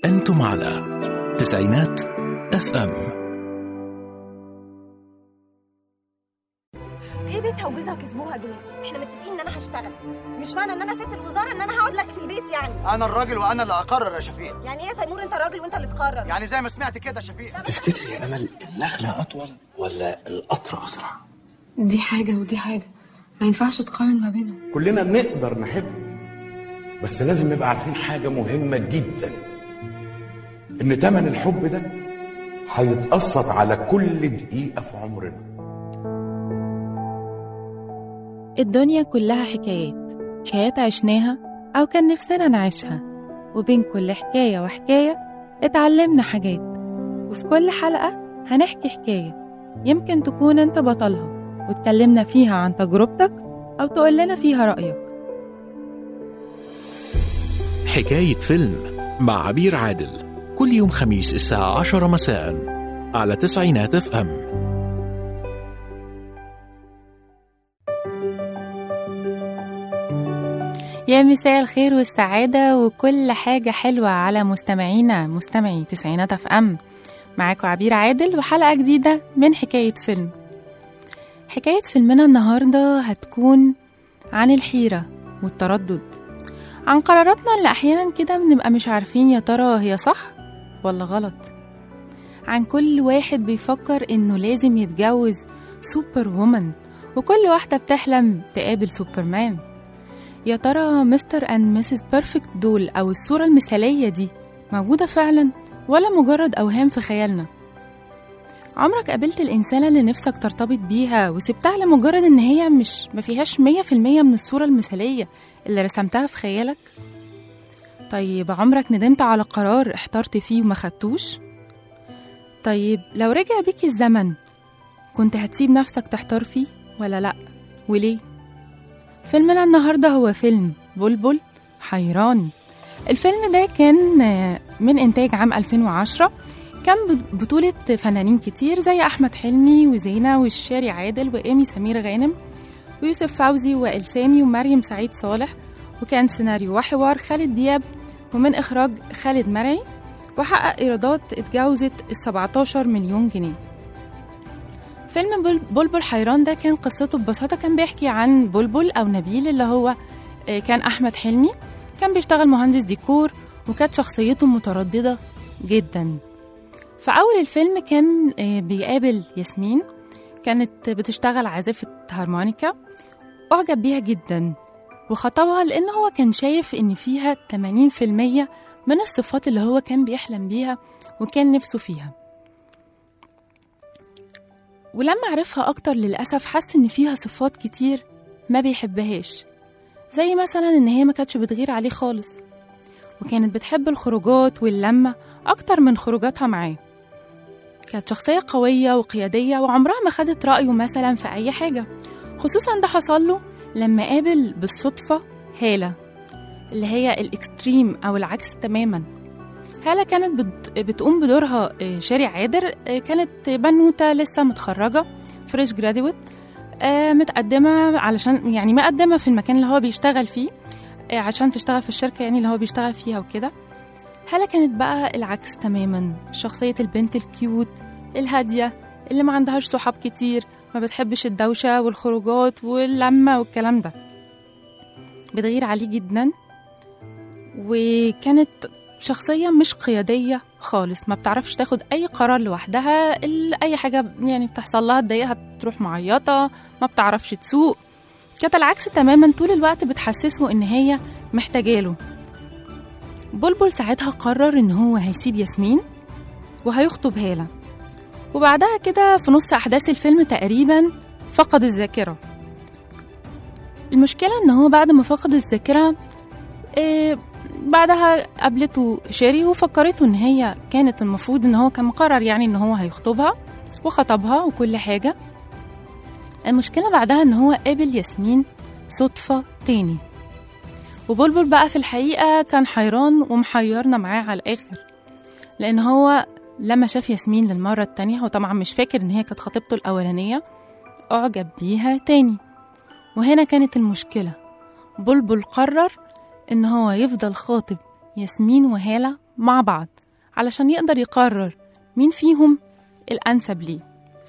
أنتم على تسعينات اف ام ايه بيتها وجوزها كسبوها دول احنا متفقين ان انا هشتغل مش معنى ان انا ست الوزاره ان انا هقعد لك في البيت يعني انا الراجل وانا اللي اقرر يا شفيق يعني ايه يا تيمور انت راجل وانت اللي تقرر يعني زي ما سمعت كده يا شفيق تفتكري يا امل النخله اطول ولا القطر اسرع دي حاجة ودي حاجة ما ينفعش تقارن ما بينهم كلنا نقدر نحب بس لازم نبقى عارفين حاجة مهمة جدا إن تمن الحب ده هيتقسط على كل دقيقة في عمرنا الدنيا كلها حكايات حكايات عشناها أو كان نفسنا نعيشها وبين كل حكاية وحكاية اتعلمنا حاجات وفي كل حلقة هنحكي حكاية يمكن تكون انت بطلها واتكلمنا فيها عن تجربتك أو تقولنا فيها رأيك حكاية فيلم مع عبير عادل كل يوم خميس الساعة عشرة مساء على تسعينات اف ام يا مساء الخير والسعادة وكل حاجة حلوة على مستمعينا مستمعي تسعينات اف ام معاكم عبير عادل وحلقة جديدة من حكاية فيلم حكاية فيلمنا النهاردة هتكون عن الحيرة والتردد عن قراراتنا اللي أحيانا كده بنبقى مش عارفين يا ترى هي صح ولا غلط عن كل واحد بيفكر إنه لازم يتجوز سوبر وومن وكل واحدة بتحلم تقابل سوبرمان يا ترى مستر اند مسز بيرفكت دول أو الصورة المثالية دي موجودة فعلا ولا مجرد أوهام في خيالنا عمرك قابلت الإنسانة اللي نفسك ترتبط بيها وسبتها لمجرد إن هي مش ما فيهاش مية في المية من الصورة المثالية اللي رسمتها في خيالك؟ طيب عمرك ندمت على قرار احترت فيه وما خدتوش؟ طيب لو رجع بيك الزمن كنت هتسيب نفسك تحتار فيه ولا لأ؟ وليه؟ فيلمنا النهاردة هو فيلم بلبل حيران الفيلم ده كان آه، من إنتاج عام 2010 كان بطولة فنانين كتير زي أحمد حلمي وزينة والشاري عادل وإيمي سمير غانم ويوسف فوزي وائل سامي ومريم سعيد صالح وكان سيناريو وحوار خالد دياب ومن إخراج خالد مرعي وحقق إيرادات اتجاوزت ال 17 مليون جنيه فيلم بل- بلبل حيران ده كان قصته ببساطة كان بيحكي عن بلبل أو نبيل اللي هو آه، كان أحمد حلمي كان بيشتغل مهندس ديكور وكانت شخصيته مترددة جدا في أول الفيلم كان آه، بيقابل ياسمين كانت بتشتغل عازفة هارمونيكا أعجب بيها جدا وخطبها لأن هو كان شايف إن فيها 80% من الصفات اللي هو كان بيحلم بيها وكان نفسه فيها ولما عرفها أكتر للأسف حس إن فيها صفات كتير ما بيحبهاش زي مثلا إن هي ما كانتش بتغير عليه خالص وكانت بتحب الخروجات واللمة أكتر من خروجاتها معاه كانت شخصية قوية وقيادية وعمرها ما خدت رأيه مثلا في أي حاجة خصوصا ده حصل له لما قابل بالصدفة هالة اللي هي الإكستريم أو العكس تماما هالة كانت بت- بتقوم بدورها آه، شاري عادر آه، كانت بنوتة لسه متخرجة فريش جراديويت متقدمة علشان يعني مقدمة في المكان اللي هو بيشتغل فيه آه، عشان تشتغل في الشركة يعني اللي هو بيشتغل فيها وكده هالة كانت بقى العكس تماما شخصية البنت الكيوت الهادية اللي ما عندهاش صحاب كتير ما بتحبش الدوشة والخروجات واللمة والكلام ده بتغير عليه جدا وكانت شخصية مش قيادية خالص ما بتعرفش تاخد أي قرار لوحدها ال- أي حاجة يعني بتحصل لها تضايقها تروح معيطة ما بتعرفش تسوق كانت العكس تماما طول الوقت بتحسسه إن هي محتاجاله بلبل ساعتها قرر إن هو هيسيب ياسمين وهيخطب هالة وبعدها كده في نص أحداث الفيلم تقريبا فقد الذاكرة المشكلة إن هو بعد ما فقد الذاكرة إيه بعدها قابلته شيري وفكرته إن هي كانت المفروض إن هو كان مقرر يعني إن هو هيخطبها وخطبها وكل حاجة المشكلة بعدها إن هو قابل ياسمين صدفة تاني وبلبل بقى في الحقيقة كان حيران ومحيرنا معاه على الآخر لأن هو لما شاف ياسمين للمرة التانية هو طبعا مش فاكر إن هي كانت خطيبته الأولانية أعجب بيها تاني وهنا كانت المشكلة بلبل قرر إن هو يفضل خاطب ياسمين وهالة مع بعض علشان يقدر يقرر مين فيهم الأنسب ليه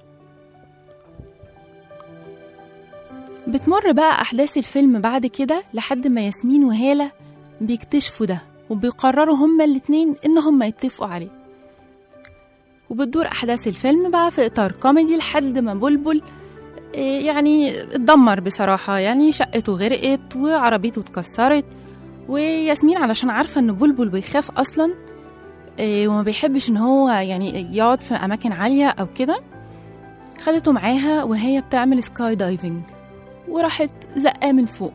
بتمر بقى أحداث الفيلم بعد كده لحد ما ياسمين وهالة بيكتشفوا ده وبيقرروا هما الاتنين إن هما يتفقوا عليه وبتدور أحداث الفيلم بقى في إطار كوميدي لحد ما بلبل إيه، يعني اتدمر بصراحة يعني شقته غرقت وعربيته اتكسرت وياسمين علشان عارفة إن بلبل بيخاف أصلا إيه، وما بيحبش إن هو يعني يقعد في أماكن عالية أو كده خدته معاها وهي بتعمل سكاي دايفنج وراحت زقاه من فوق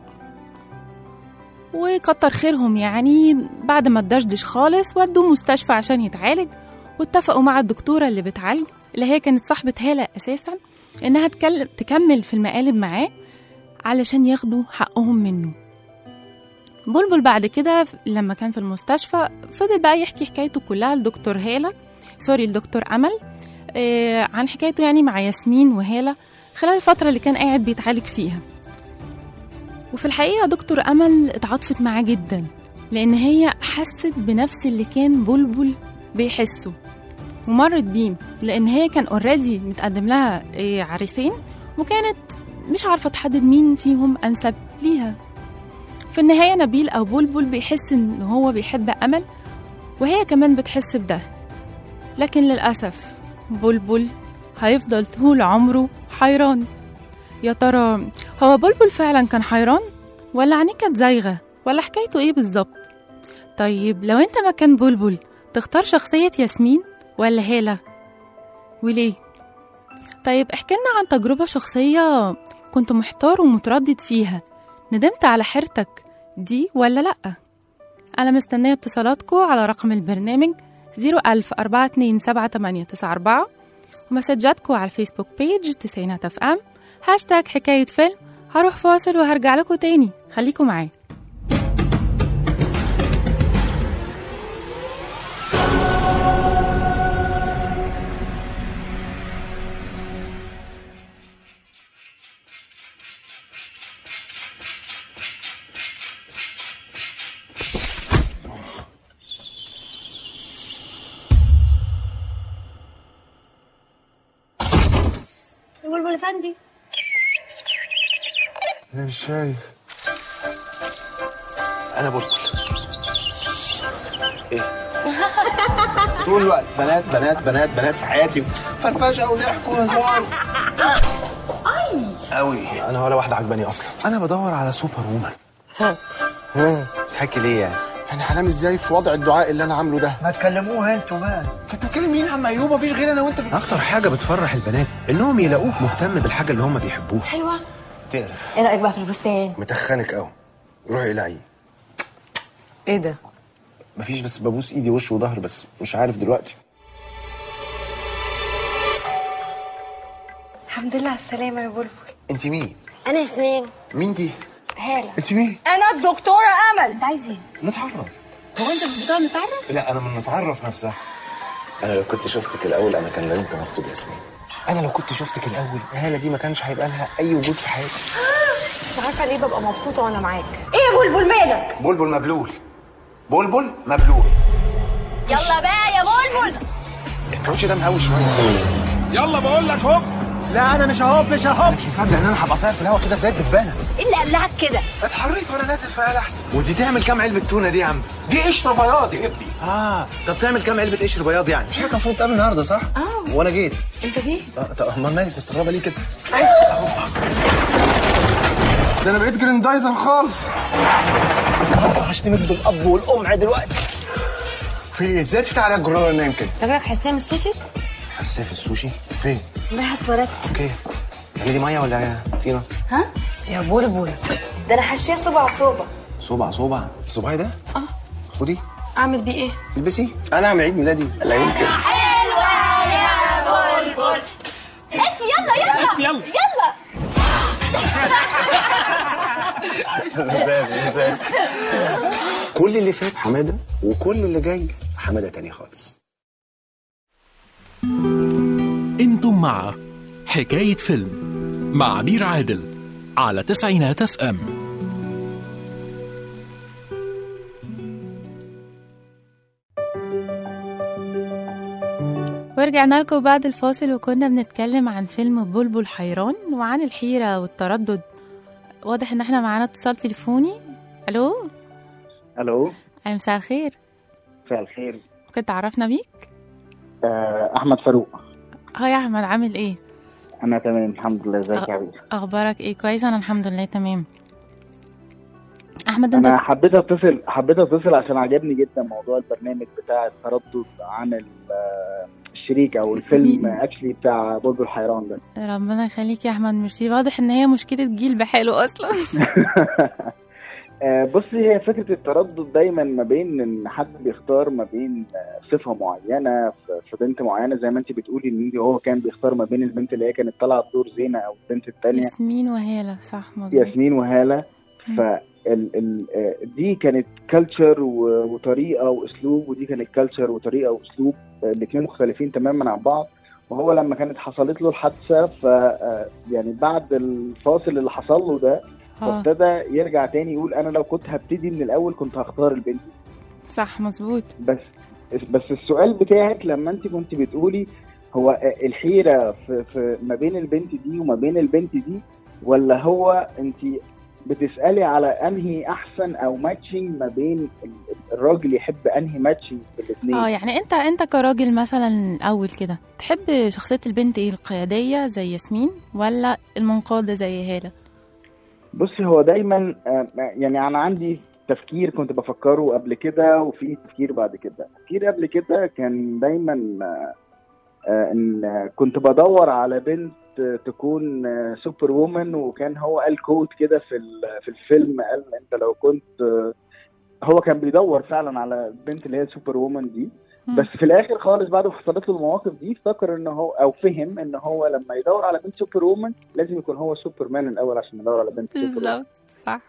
وكتر خيرهم يعني بعد ما اتدشدش خالص ودوه مستشفى عشان يتعالج واتفقوا مع الدكتورة اللي بتعالجه اللي هي كانت صاحبة هالة أساسا إنها تكلم تكمل في المقالب معاه علشان ياخدوا حقهم منه بلبل بعد كده لما كان في المستشفى فضل بقى يحكي حكايته كلها لدكتور هالة سوري لدكتور أمل آه عن حكايته يعني مع ياسمين وهالة خلال الفترة اللي كان قاعد بيتعالج فيها وفي الحقيقة دكتور أمل اتعاطفت معاه جدا لأن هي حست بنفس اللي كان بلبل بيحسه ومرت بيه لأن هي كان اوريدي متقدم لها إيه، عريسين وكانت مش عارفة تحدد مين فيهم أنسب ليها في النهاية نبيل أو بلبل بيحس إن هو بيحب أمل وهي كمان بتحس بده لكن للأسف بلبل هيفضل طول عمره حيران يا ترى هو بلبل فعلا كان حيران ولا عينيه كانت زايغة ولا حكايته ايه بالظبط طيب لو انت مكان بلبل تختار شخصية ياسمين ولا هالة وليه طيب احكي لنا عن تجربة شخصية كنت محتار ومتردد فيها ندمت على حيرتك دي ولا لأ أنا مستنية اتصالاتكم على رقم البرنامج 010427894 ومسجاتكم على الفيسبوك بيج تسعينات اف ام هاشتاج حكاية فيلم هروح فاصل وهرجع لكم تاني خليكم معايا بلبل افندي انا مش شايف انا بلبل ايه طول الوقت بنات بنات بنات بنات في حياتي فرفشه وضحك وهزار قوي انا ولا واحده عجباني اصلا انا بدور على سوبر وومن ها بتحكي ليه يعني يعني هنام ازاي في وضع الدعاء اللي انا عامله ده ما تكلموها انتوا بقى كنت بتكلم مين يا عم ايوب مفيش غير انا وانت في اكتر حاجه بتفرح البنات انهم يلاقوك مهتم بالحاجه اللي هم بيحبوها حلوة تقرف ايه رأيك بقى في الفستان متخنك قوي روحي العي ايه ده مفيش بس ببوس ايدي وش وظهر بس مش عارف دلوقتي الحمد لله على السلامة يا بلبل انت مين انا ياسمين مين دي هالة انت مين انا الدكتورة امل انت عايز ايه نتعرف هو انت بتقعد نتعرف لا انا من نتعرف نفسها انا لو كنت شفتك الاول انا كان لازم كان مخطوب ياسمين انا لو كنت شفتك الاول هاله دي ما كانش هيبقى لها اي وجود في حياتي مش عارفة ليه ببقى مبسوطة وانا معاك ايه يا بلبل مالك بلبل مبلول بلبل مبلول يلا بقى يا بلبل الكاوتش ده مهوي شويه يلا بقول لك هوب لا انا مش ههوب مش ههوب مش مصدق ان انا هبقى طاير في الهوا كده زي الدبانه ايه اللي قلعك كده اتحريت وانا نازل في قلح ودي تعمل كام علبه تونه دي يا عم دي قشطه بياض يا ابني اه طب تعمل كام علبه قشر بياض يعني مش احنا كان المفروض نتقابل النهارده صح اه. وانا جيت انت جيت اه طب امال مالك مستغربه ليه كده ده انا بقيت جريندايزر خالص هشتمك بالاب والام دلوقتي في ايه ازاي تفتح عليا الجرار نايم كده فاكرك حسام السوشي حساسيه في السوشي فين لا اتولدت اوكي تعملي ميه ولا طينه ها يا بلبل ده انا حشيه صبع صوبع صبع صبع صباعي ده اه خدي اعمل بيه ايه البسي انا اعمل عيد ميلادي لا يمكن اطفي يلا يلا يلا. يلا ممتاز ممتاز كل اللي فات حماده وكل اللي جاي حماده تاني خالص انتم مع حكاية فيلم مع عبير عادل على تسعينات اف ام ورجعنا لكم بعد الفاصل وكنا بنتكلم عن فيلم بلبل حيران وعن الحيرة والتردد واضح ان احنا معانا اتصال تليفوني الو الو أي مساء الخير مساء الخير ممكن تعرفنا بيك آه، احمد فاروق اه يا احمد عامل ايه انا تمام الحمد لله ازيك يا أه. حبيبي اخبارك ايه كويس انا الحمد لله تمام احمد انت انا حبيت اتصل حبيت اتصل عشان عجبني جدا موضوع البرنامج بتاع التردد عن ال- آه، الشريك او الفيلم اكشلي بتاع بلبل حيران ده ربنا يخليك يا احمد ميرسي واضح ان هي مشكله جيل بحاله اصلا آه، بصي هي فكره التردد دايما ما بين ان حد بيختار ما بين آه، صفه معينه في- في بنت معينه زي ما انت بتقولي ان انت هو كان بيختار ما بين البنت اللي هي كانت طالعه بدور زينه او البنت الثانيه ياسمين وهاله صح مظبوط ياسمين وهاله مم. ف ال ال آه، دي كانت كلتشر وطريقه واسلوب ودي كانت كلتشر وطريقه واسلوب الاثنين مختلفين تماما عن بعض وهو لما كانت حصلت له الحادثه ف آه، يعني بعد الفاصل اللي حصل له ده اه فابتدى يرجع تاني يقول انا لو كنت هبتدي من الاول كنت هختار البنت دي. صح مظبوط بس بس السؤال بتاعك لما انت كنت بتقولي هو آه، الحيره في, في ما بين البنت دي وما بين البنت دي ولا هو انت بتسالي على انهي احسن او ماتشنج ما بين ال- الراجل يحب انهي ماتشنج في الاثنين اه يعني انت انت كراجل مثلا اول كده تحب شخصيه البنت ايه القياديه زي ياسمين ولا المنقاده زي هاله بصي هو دايما آه، يعني انا عندي تفكير كنت بفكره قبل كده وفي تفكير بعد كده التفكير قبل كده كان دايما آه، آه، ان كنت بدور على بنت آه، تكون آه، سوبر وومن وكان هو قال كود كده في ال- في الفيلم قال انت لو كنت آه، هو كان بيدور فعلا على البنت اللي هي سوبر وومن دي مم. بس في الاخر خالص بعد ما حصلت له المواقف دي افتكر ان هو او فهم ان هو لما يدور على بنت سوبر وومن لازم يكون هو سوبر مان الاول عشان يدور على بنت سوبر وومن بالظبط صح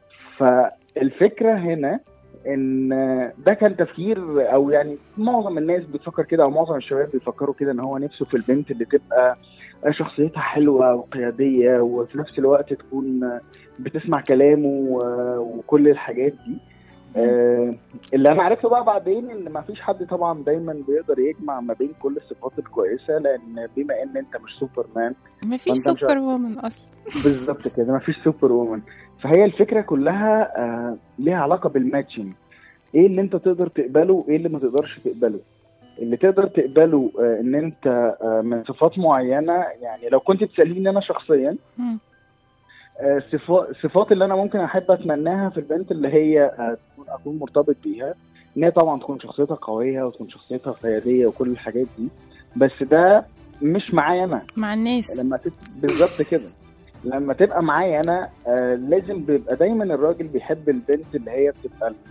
فالفكره هنا ان ده كان تفكير او يعني معظم الناس بتفكر كده او معظم الشباب بيفكروا كده ان هو نفسه في البنت اللي تبقى شخصيتها حلوه وقياديه وفي نفس الوقت تكون بتسمع كلامه و- وكل الحاجات دي آه، اللي انا عرفته بقى بعدين ان ما فيش حد طبعا دايما بيقدر يجمع ما بين كل الصفات الكويسه لان بما ان انت مش سوبر مان مفيش فأنت مش سوبر وومن اصلا بالظبط كده ما فيش سوبر وومن فهي الفكره كلها آه ليها علاقه بالماتشنج ايه اللي انت تقدر تقبله وايه اللي ما تقدرش تقبله اللي تقدر تقبله آه ان انت آه من صفات معينه يعني لو كنت تساليني انا شخصيا مم. آه، صفات الصفات اللي انا ممكن احب اتمناها في البنت اللي هي آه، تكون اكون مرتبط بيها ان هي طبعا تكون شخصيتها قويه وتكون شخصيتها قياديه وكل الحاجات دي بس ده مش معايا انا مع الناس لما تت... بالظبط كده لما تبقى معايا انا آه لازم بيبقى دايما الراجل بيحب البنت اللي هي بتبقى ال...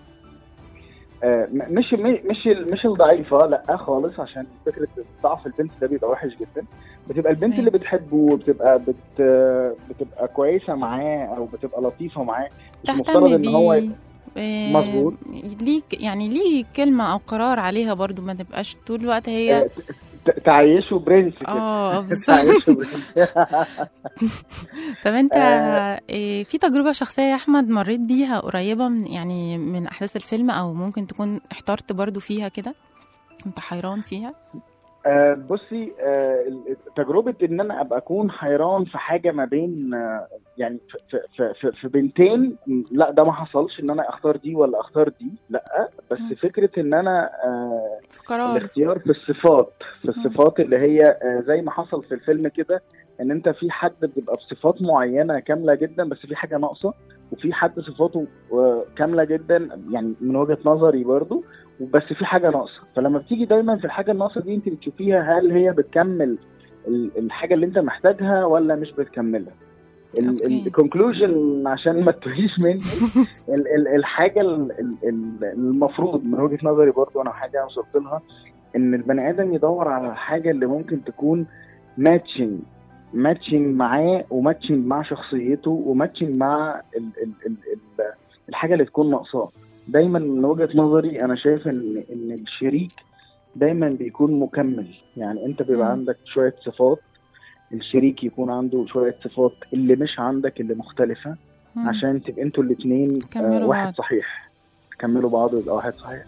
آه م- مش مش مش الضعيفه لا خالص عشان فكره ضعف البنت ده بيبقى وحش جدا بتبقى البنت أيوة. اللي بتحبه وبتبقى بت... بتبقى كويسه معاه او بتبقى لطيفه معاه مش مفترض تهتم ان هو بيه إيه، مظبوط. ليك يعني ليه كلمة أو قرار عليها برضو ما تبقاش طول الوقت هي آه، ت- تعيشه برنس كده اه بالظبط تعيشه برنس طب انت آه. إيه في تجربة شخصية يا أحمد مريت بيها قريبة من يعني من أحداث الفيلم أو ممكن تكون احترت برضو فيها كده كنت حيران فيها آه، بصي آه، ال- تجربة إن أنا أبقى أكون حيران في حاجة ما بين آه، يعني في, في, في, في بنتين م، لا ده ما حصلش إن أنا أختار دي ولا أختار دي لا بس مم. فكرة إن أنا آه، في قرار الاختيار في الصفات في الصفات اللي هي آه، زي ما حصل في الفيلم كده إن أنت في حد بيبقى بصفات معينة كاملة جدا بس في حاجة ناقصة وفي حد صفاته آه، كاملة جدا يعني من وجهة نظري برضو وبس في حاجه ناقصه فلما بتيجي دايما في الحاجه الناقصه دي انت بتشوفيها هل هي بتكمل ال- الحاجه اللي انت محتاجها ولا مش بتكملها أوكي. الكونكلوجن عشان ما تتوهيش مني ال- ال- الحاجه ال- ال- ال- المفروض من وجهه نظري برضو انا حاجه وصلت لها ان البني ادم يدور على الحاجه اللي ممكن تكون ماتشنج ماتشنج معاه وماتشنج مع شخصيته وماتشنج مع ال ال ال ال الحاجه اللي تكون ناقصاه دايما من وجهه نظري انا شايف ان ان الشريك دايما بيكون مكمل يعني انت بيبقى مم. عندك شويه صفات الشريك يكون عنده شويه صفات اللي مش عندك اللي مختلفه مم. عشان تبقى انتوا الاثنين كملوا واحد بعض. صحيح تكملوا بعض ويبقى واحد صحيح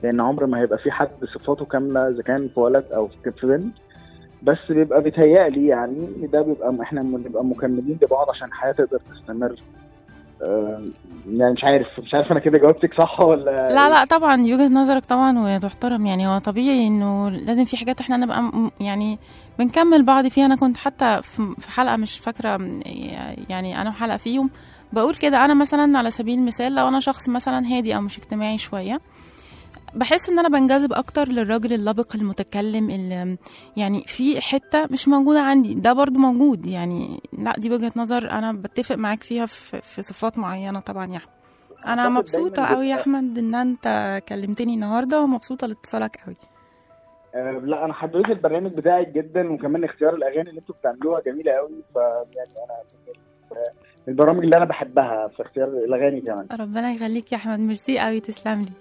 لان عمر ما هيبقى في حد صفاته كامله اذا كان في ولد او في في بنت بس بيبقى بيتهيألي يعني إن ده بيبقى احنا بنبقى مكملين لبعض عشان الحياه تقدر تستمر آه، يعني مش عارف مش عارف انا كده جاوبتك صح ولا لا لا طبعا دي وجهة نظرك طبعا وتحترم يعني هو طبيعي انه لازم في حاجات احنا نبقى م- يعني بنكمل بعض فيها انا كنت حتى في في حلقة مش فاكرة يعني انا وحلقة فيهم بقول كده انا مثلا على سبيل المثال لو انا شخص مثلا هادي او مش اجتماعي شوية بحس ان انا بنجذب اكتر للراجل اللبق المتكلم اللي يعني في حته مش موجوده عندي ده برضو موجود يعني لا دي وجهه نظر انا بتفق معاك فيها في, في صفات معينه طبعا يا احمد انا أعتقد مبسوطه دايماً قوي يا بيبقى- احمد ان انت كلمتني النهارده ومبسوطه لاتصالك قوي آه، لا انا حبيت البرنامج بتاعك جدا وكمان اختيار الاغاني اللي انتوا بتعملوها جميله قوي فيعني انا من ال- من البرامج اللي انا بحبها في اختيار الاغاني كمان ربنا يخليك يا احمد ميرسي قوي تسلم لي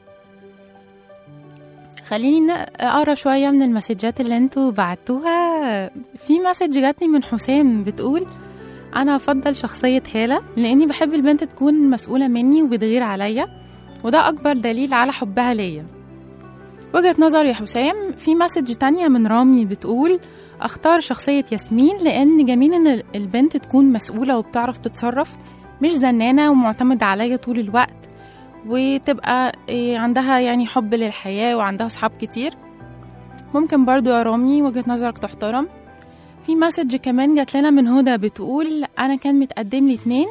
خليني ن- اقرا شويه من المسجات اللي انتوا بعتوها في مسج جاتني من حسام بتقول انا افضل شخصيه هاله لاني بحب البنت تكون مسؤوله مني وبتغير عليا وده اكبر دليل على حبها ليا وجهة نظر يا حسام في مسج تانية من رامي بتقول اختار شخصية ياسمين لان جميل ان ال- البنت تكون مسؤولة وبتعرف تتصرف مش زنانة ومعتمدة عليا طول الوقت وتبقى إيه، عندها يعني حب للحياة وعندها صحاب كتير ممكن برضو يا رامي وجهة نظرك تحترم في مسج كمان جات لنا من هدى بتقول انا كان متقدم لي اتنين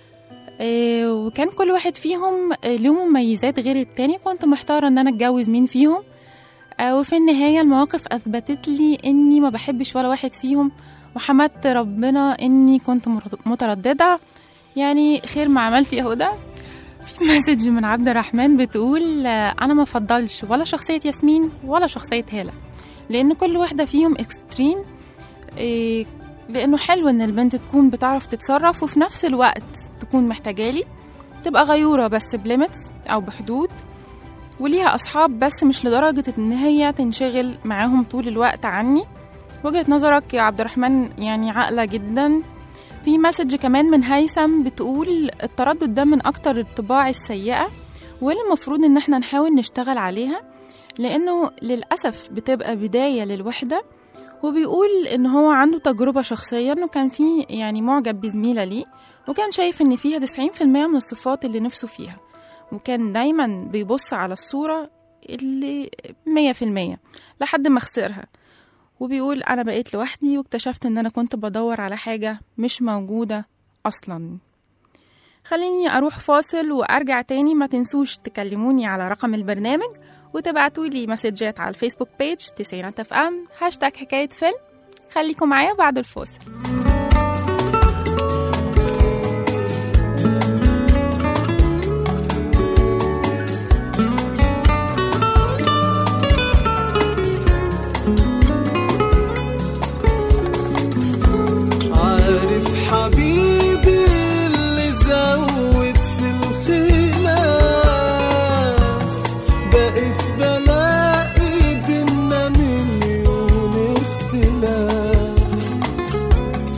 إيه، وكان كل واحد فيهم إيه، له مميزات غير التاني كنت محتارة ان انا اتجوز مين فيهم آه، وفي النهاية المواقف أثبتت لي إني ما بحبش ولا واحد فيهم وحمدت ربنا إني كنت مرت- مترددة يعني خير ما عملت يا هدى في مسج من عبد الرحمن بتقول آه، أنا ما فضلش ولا شخصية ياسمين ولا شخصية هالة لأن كل واحدة فيهم اكستريم إيه، لأنه حلو إن البنت تكون بتعرف تتصرف وفي نفس الوقت تكون محتاجالي تبقى غيورة بس بليمتس أو بحدود وليها أصحاب بس مش لدرجة إن هي تنشغل معاهم طول الوقت عني وجهة نظرك يا عبد الرحمن يعني عاقلة جدا في مسج كمان من هيثم بتقول التردد ده من أكتر الطباع السيئة والمفروض إن احنا نحاول نشتغل عليها لأنه للأسف بتبقى بداية للوحدة وبيقول إن هو عنده تجربة شخصية إنه كان في يعني معجب بزميلة ليه وكان شايف إن فيها 90% من الصفات اللي نفسه فيها وكان دايما بيبص على الصورة اللي مية في المية لحد ما خسرها وبيقول أنا بقيت لوحدي واكتشفت إن أنا كنت بدور على حاجة مش موجودة أصلا خليني أروح فاصل وأرجع تاني ما تنسوش تكلموني على رقم البرنامج وتبعتولي مسجات على الفيسبوك بيج تسعينات اف ام هاشتاج حكاية فيلم خليكم معايا بعد الفاصل عارف حبيبي اللي زود في الخلاف بقيت بلاقي بينا مليون اختلاف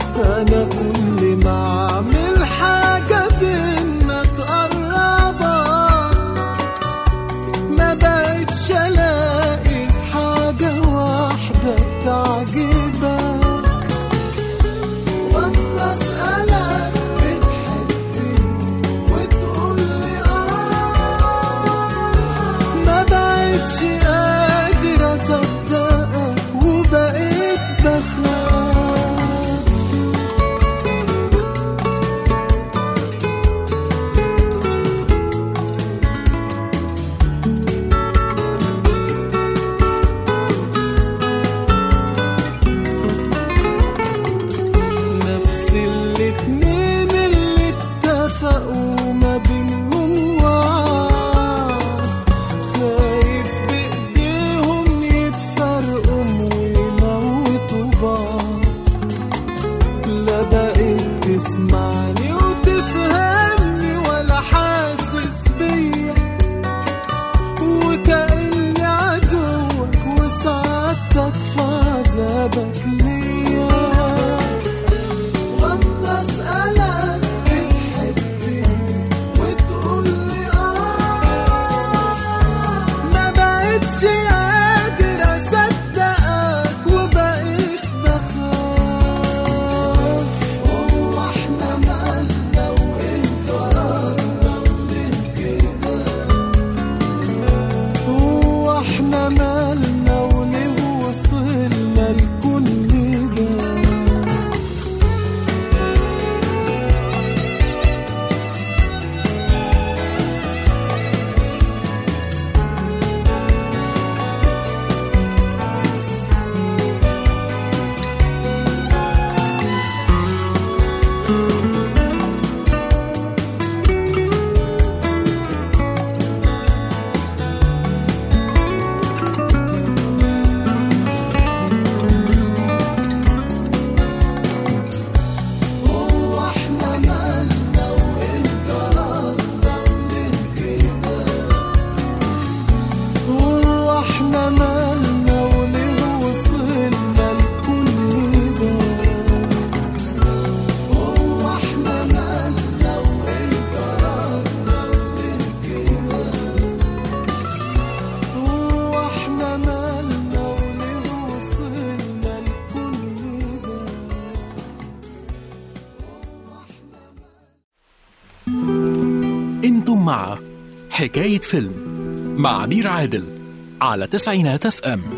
مع حكاية فيلم مع عبير عادل على تسعينات اف ام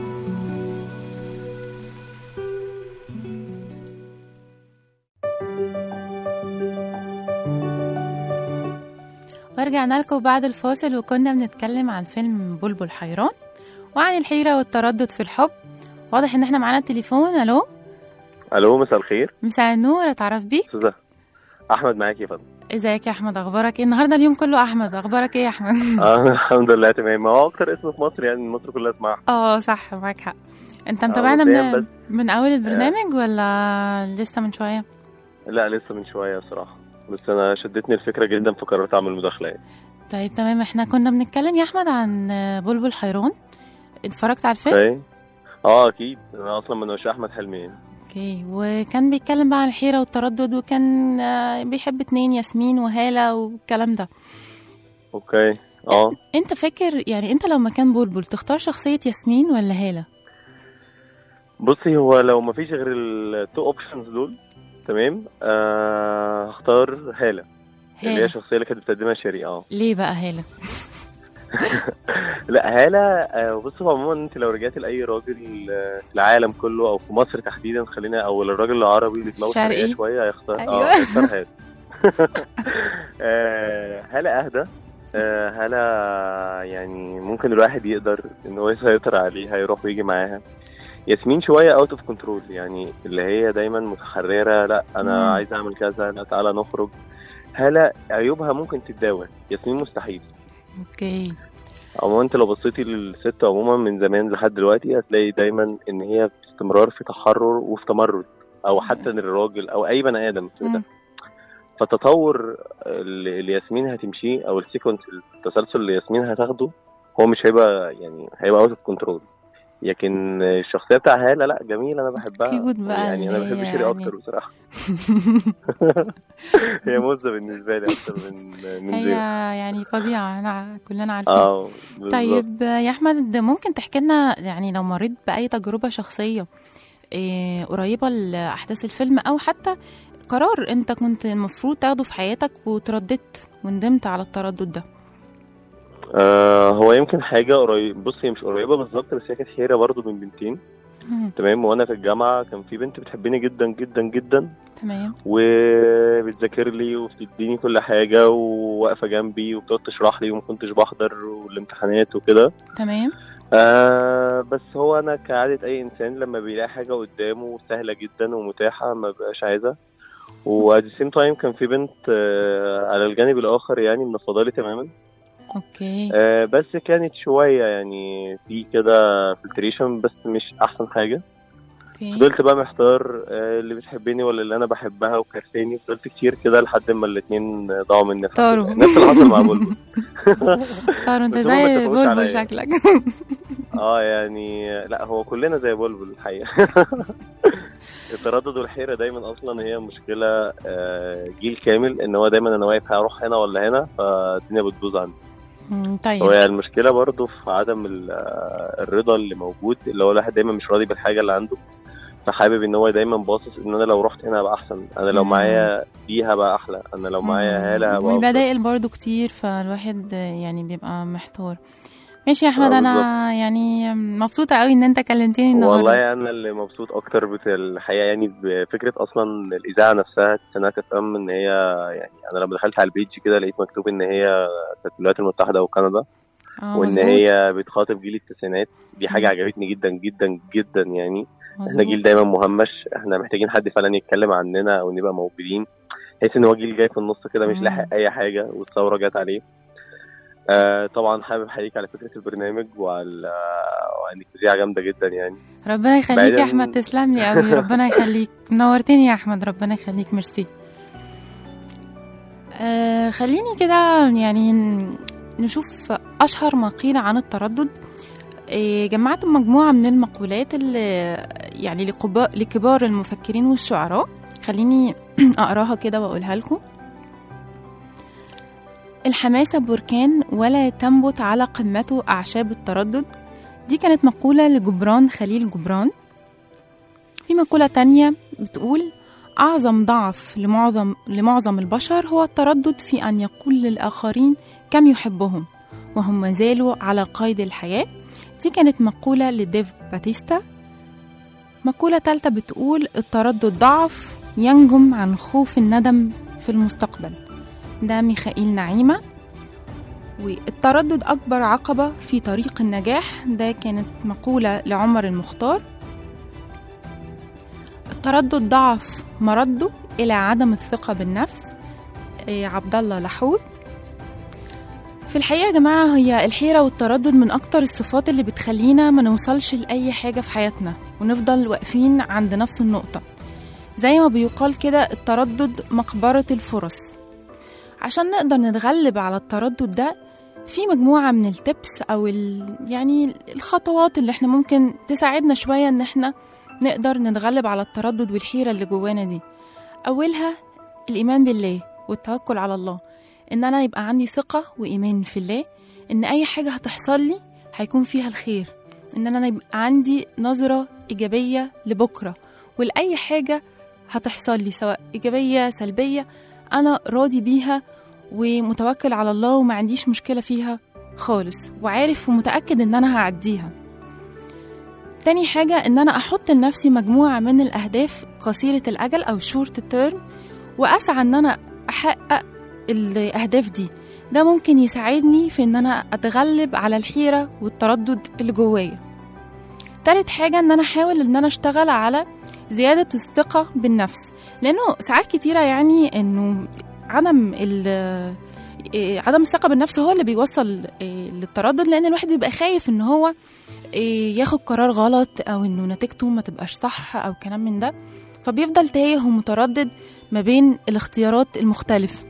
ورجعنا لكم بعد الفاصل وكنا بنتكلم عن فيلم بلبل حيران وعن الحيرة والتردد في الحب واضح ان احنا معانا تليفون الو الو مساء الخير مساء النور اتعرف بيك استاذه احمد معاك يا فندم ازيك يا احمد اخبارك ايه النهارده اليوم كله احمد اخبارك ايه يا احمد اه الحمد لله تمام ما هو اكتر اسم في مصر يعني مصر كلها اسمها اه صح معاك حق انت متابعنا مبدئياً من بس- من اول البرنامج ولا لسه من شويه لا لسه من شويه بصراحه بس انا شدتني الفكره جدا فقررت اعمل مداخله يعني طيب تمام احنا كنا بنتكلم يا احمد عن بلبل حيران اتفرجت على الفيلم ايه اه اكيد انا اصلا من عشاق احمد حلمي يعني. اوكي وكان بيتكلم بقى عن الحيرة والتردد وكان آه، بيحب اتنين ياسمين وهالة والكلام ده اوكي اه انت فاكر يعني انت لو مكان بلبل تختار شخصية ياسمين ولا هالة بصي هو لو ما فيش غير التو اوبشنز دول تمام آه هختار هاله اللي هي هالة الشخصيه اللي كانت بتقدمها شيري اه ليه بقى هالة لا هالة آه، بص هو عموما انت لو رجعت لاي راجل آه، في العالم كله او في مصر تحديدا خلينا او الراجل العربي اللي دماغه شرقي. شرقية شويه هيختار أيوة. اه هيختار هالة آه، هالة اهدى آه، هالة يعني ممكن الواحد يقدر ان هو يسيطر عليه هيروح ويجي معاها ياسمين شويه اوت اوف كنترول يعني اللي هي دايما متحرره لا انا مم. عايز اعمل كذا لا تعالى نخرج هالة عيوبها ممكن تتداول ياسمين مستحيل اوكي عموما انت لو بصيتي للست عموما من زمان لحد دلوقتي هتلاقي دايما ان هي باستمرار في تحرر وفي تمرد او حتى ان الراجل او اي بني ادم كده مم. فالتطور اللي اللي ياسمين هتمشيه او السيكونس التسلسل اللي ياسمين هتاخده هو مش هيبقى يعني هيبقى اوت اوف كنترول لكن الشخصيه بتاع هاله لا جميله انا بحبها كيوت بقى يعني انا اللي بحب هي شيري يعني. اكتر بصراحه هي مزه بالنسبه لي اكتر من من هي زينة. يعني فظيعة احنا كلنا عارفين اه بالظبط. طيب يا احمد ممكن تحكي لنا يعني لو مريت باي تجربه شخصيه إيه قريبه لاحداث الفيلم او حتى قرار انت كنت المفروض تاخده في حياتك وترددت وندمت على التردد ده آه هو يمكن حاجة قريب بص هي مش قريبة بالظبط بس هي كانت حيرة برضو من بنتين مم. تمام وانا في الجامعة كان في بنت بتحبني جدا جدا جدا تمام وبتذاكر لي وبتديني كل حاجة وواقفة جنبي وبتقعد تشرح لي وما كنتش بحضر والامتحانات وكده تمام آه بس هو انا كعادة اي انسان لما بيلاقي حاجة قدامه سهلة جدا ومتاحة ما بقاش عايزها و at the same time كان في بنت آه على الجانب الاخر يعني منفضالي تماما اوكي آه بس كانت شوية يعني في كده فلتريشن بس مش أحسن حاجة اوكي فضلت بقى محتار آه اللي بتحبني ولا اللي أنا بحبها وكرفاني فضلت كتير كده لحد ما الاتنين ضاعوا مني طاروا. نفس اللي حصل مع بلبل طار انت بس هما ما زي اتفقوش بلبل عليا. شكلك اه يعني لا هو كلنا زي بلبل الحقيقة التردد والحيرة دايما أصلا هي مشكلة آه جيل كامل إن هو دايما أنا واقف هروح هنا ولا هنا فالدنيا بتبوظ عندي مم، طيب هو يعني المشكله برضو في عدم ال- الرضا اللي موجود اللي هو الواحد دايما مش راضي بالحاجه اللي عنده فحابب ان هو دايما باصص ان انا لو رحت هنا هبقى احسن انا لو مم. معايا دي هبقى احلى انا لو معايا هاله هبقى أفضل. والبدائل برضو كتير فالواحد يعني بيبقى محتار ماشي يا احمد آه، انا يعني مبسوطه قوي ان انت كلمتني النهارده والله انا اللي مبسوط اكتر بالحقيقه يعني بفكره اصلا الاذاعه نفسها سنه تفهم ان هي يعني انا لما دخلت على البيج كده لقيت مكتوب ان هي كانت الولايات المتحده وكندا اه وان مظبوط. هي بتخاطب جيل التسعينات دي حاجه مم. عجبتني جدا جدا جدا يعني احنا مظبوط. جيل دايما مهمش احنا محتاجين حد فعلا يتكلم عننا او نبقى موجودين بحيث ان هو جيل جاي في النص كده مش مم. لاحق اي حاجه والثوره جت عليه آه طبعا حابب احييك على فكره البرنامج وعلى وانك مذيعه جامده جدا يعني ربنا يخليك يا بعيداً- احمد تسلم لي قوي ربنا يخليك نورتني يا احمد ربنا يخليك ميرسي آه خليني كده يعني ن- نشوف اشهر ما قيل عن التردد آه جمعت مجموعه من المقولات اللي يعني لقبا- لكبار المفكرين والشعراء خليني اقراها كده واقولها لكم الحماسة بركان ولا تنبت على قمته أعشاب التردد دي كانت مقولة لجبران خليل جبران في مقولة تانية بتقول أعظم ضعف لمعظم, لمعظم البشر هو التردد في أن يقول للآخرين كم يحبهم وهم ما زالوا على قيد الحياة دي كانت مقولة لديف باتيستا مقولة تالتة بتقول التردد ضعف ينجم عن خوف الندم في المستقبل ده ميخائيل نعيمة والتردد أكبر عقبة في طريق النجاح ده كانت مقولة لعمر المختار التردد ضعف مرده إلى عدم الثقة بالنفس إيه، عبد الله لحود في الحقيقة يا جماعة هي الحيرة والتردد من أكتر الصفات اللي بتخلينا ما نوصلش لأي حاجة في حياتنا ونفضل واقفين عند نفس النقطة زي ما بيقال كده التردد مقبرة الفرص عشان نقدر نتغلب على التردد ده في مجموعة من التبس أو ال... يعني الخطوات اللي احنا ممكن تساعدنا شوية إن احنا نقدر نتغلب على التردد والحيرة اللي جوانا دي أولها الإيمان بالله والتوكل على الله إن أنا يبقى عندي ثقة وإيمان في الله إن أي حاجة هتحصل لي هيكون فيها الخير إن أنا يبقى عندي نظرة إيجابية لبكرة ولأي حاجة هتحصل لي سواء إيجابية سلبية أنا راضي بيها ومتوكل على الله وما عنديش مشكلة فيها خالص وعارف ومتأكد إن أنا هعديها تاني حاجة إن أنا أحط لنفسي مجموعة من الأهداف قصيرة الأجل أو شورت تيرم وأسعى إن أنا أحقق الأهداف دي ده ممكن يساعدني في إن أنا أتغلب على الحيرة والتردد اللي جوايا تالت حاجة إن أنا أحاول إن أنا أشتغل على زيادة الثقة بالنفس لأنه ساعات كتيرة يعني إنه عدم ال إيه، عدم الثقة بالنفس هو اللي بيوصل إيه، للتردد لأن الواحد بيبقى خايف إن هو إيه، ياخد قرار غلط أو إنه نتيجته ما تبقاش صح أو كلام من ده فبيفضل تايه ومتردد ما بين الاختيارات المختلفة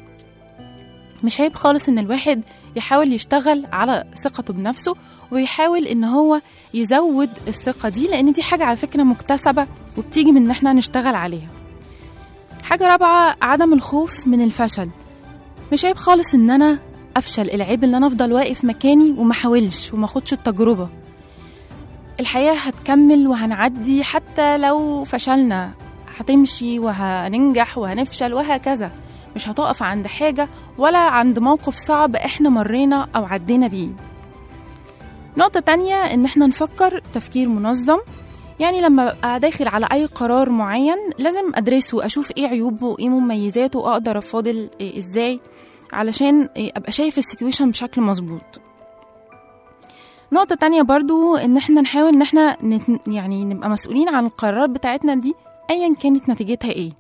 مش عيب خالص إن الواحد يحاول يشتغل على ثقته بنفسه ويحاول إن هو يزود الثقة دي لأن دي حاجة على فكرة مكتسبة وبتيجي من إن احنا نشتغل عليها حاجة رابعة عدم الخوف من الفشل مش عيب خالص ان انا افشل العيب ان انا افضل واقف مكاني وما احاولش وما اخدش التجربه الحياه هتكمل وهنعدي حتى لو فشلنا هتمشي وهننجح وهنفشل وهكذا مش هتقف عند حاجه ولا عند موقف صعب احنا مرينا او عدينا بيه نقطة تانية إن إحنا نفكر تفكير منظم يعني لما أبقى داخل على أي قرار معين لازم أدرسه أشوف إيه عيوبه وإيه مميزاته وأقدر أفاضل إيه إزاي علشان إيه أبقى شايف السيتويشن بشكل مظبوط نقطة تانية برضو إن إحنا نحاول إن إحنا نت... يعني نبقى مسؤولين عن القرارات بتاعتنا دي أيا كانت نتيجتها إيه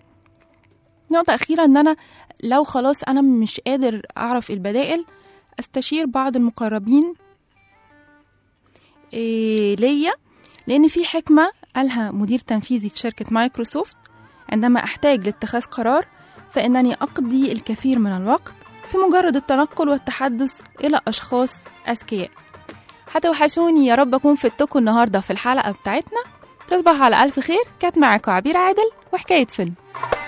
نقطة أخيرة إن أنا لو خلاص أنا مش قادر أعرف البدائل أستشير بعض المقربين إيه ليا لأن في حكمة قالها مدير تنفيذي في شركة مايكروسوفت عندما أحتاج لاتخاذ قرار فإنني أقضي الكثير من الوقت في مجرد التنقل والتحدث إلى أشخاص أذكياء هتوحشوني يا رب أكون فدتكم النهاردة في الحلقة بتاعتنا تصبحوا على ألف خير كانت معاكم عبير عادل وحكاية فيلم